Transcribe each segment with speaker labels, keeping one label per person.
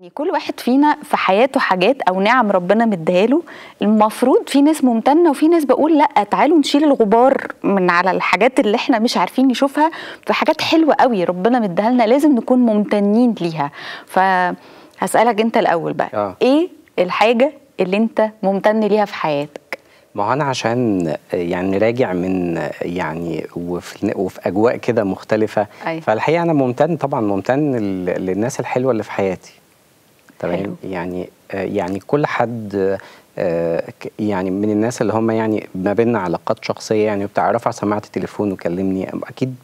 Speaker 1: كل واحد فينا في حياته حاجات او نعم ربنا مديها له المفروض في ناس ممتنه وفي ناس بقول لا تعالوا نشيل الغبار من على الحاجات اللي احنا مش عارفين نشوفها في حاجات حلوه قوي ربنا مديها لنا لازم نكون ممتنين ليها فهسالك انت الاول بقى
Speaker 2: آه.
Speaker 1: ايه الحاجه اللي انت ممتن ليها في حياتك
Speaker 2: ما هو انا عشان يعني راجع من يعني وفي, وفي اجواء كده مختلفه
Speaker 1: أيوة.
Speaker 2: فالحقيقه انا ممتن طبعا ممتن لل- للناس الحلوه اللي في حياتي
Speaker 1: حلو.
Speaker 2: تمام يعني آه، يعني كل حد آه، ك- يعني من الناس اللي هم يعني ما بيننا علاقات شخصيه يعني وبتاع رفع سماعه التليفون وكلمني اكيد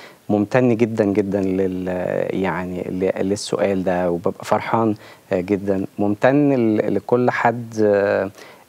Speaker 2: ممتن جدا جدا لل يعني ل- للسؤال ده وببقى فرحان آه، جدا ممتن ل- لكل حد آه،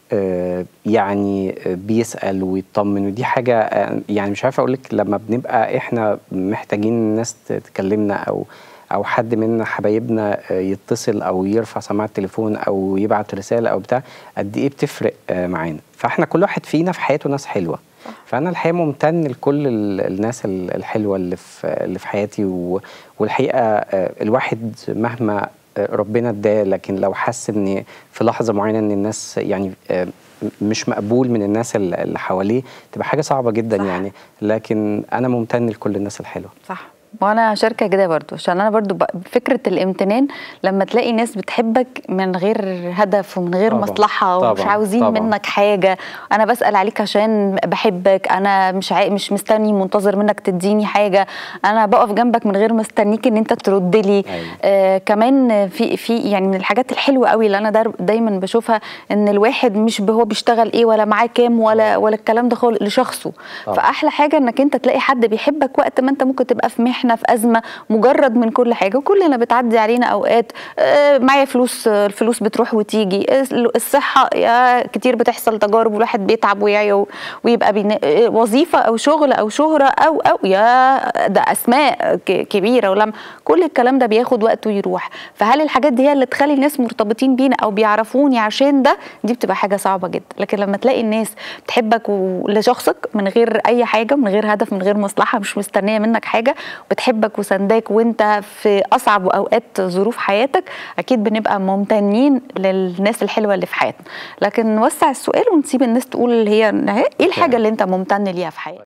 Speaker 2: آه، يعني آه، بيسأل ويطمن ودي حاجة آه، يعني مش عارف أقول لك لما بنبقى إحنا محتاجين الناس ت- تكلمنا أو أو حد من حبايبنا آه، يتصل أو يرفع سماعة التليفون أو يبعت رسالة أو بتاع قد إيه بتفرق آه، معانا فإحنا كل واحد فينا في حياته ناس حلوة فأنا الحقيقة ممتن لكل ال- الناس ال- الحلوة اللي في اللي في حياتي و- والحقيقة آه، الواحد مهما آه، ربنا اداه لكن لو حس ان في لحظه معينه ان الناس يعني آه، م- مش مقبول من الناس ال- اللي حواليه تبقى حاجه صعبه جدا
Speaker 1: صح.
Speaker 2: يعني لكن انا ممتن لكل الناس الحلوه
Speaker 1: صح وانا شاركه كده برضو عشان انا برضو ب- فكره الامتنان لما تلاقي ناس بتحبك من غير هدف ومن غير
Speaker 2: طبعاً،
Speaker 1: مصلحه ومش
Speaker 2: طبعاً،
Speaker 1: عاوزين
Speaker 2: طبعاً.
Speaker 1: منك حاجه انا بسال عليك عشان بحبك انا مش عاي... مش مستني منتظر منك تديني حاجه انا بقف جنبك من غير ما استنيك ان انت ترد لي
Speaker 2: أيوة.
Speaker 1: آه كمان في في يعني من الحاجات الحلوه قوي اللي انا دار دايما بشوفها ان الواحد مش ب- هو بيشتغل ايه ولا معاه كام ولا ولا الكلام ده خالص لشخصه
Speaker 2: طبعاً.
Speaker 1: فاحلى حاجه انك انت تلاقي حد بيحبك وقت ما انت ممكن تبقى في محنه في ازمه مجرد من كل حاجه وكلنا بتعدي علينا اوقات آه، معايا فلوس آه، الفلوس بتروح وتيجي آه، الصحه يا كتير بتحصل تجارب والواحد بيتعب ويعي و- ويبقى بينا... آه، وظيفه او شغل او شهره او او يا ده اسماء ك- كبيره ولم كل الكلام ده بياخد وقت ويروح فهل الحاجات دي هي اللي تخلي الناس مرتبطين بينا او بيعرفوني عشان ده دي بتبقى حاجه صعبه جدا لكن لما تلاقي الناس بتحبك و- لشخصك من غير اي حاجه من غير هدف من غير مصلحه مش مستنيه منك حاجه وبتحبك وسنداك وانت في اصعب اوقات ظروف حياتك اكيد بنبقى ممتنين للناس الحلوه اللي في حياتنا لكن نوسع السؤال ونسيب الناس تقول اللي هي ايه الحاجه اللي انت ممتن ليها في حياتك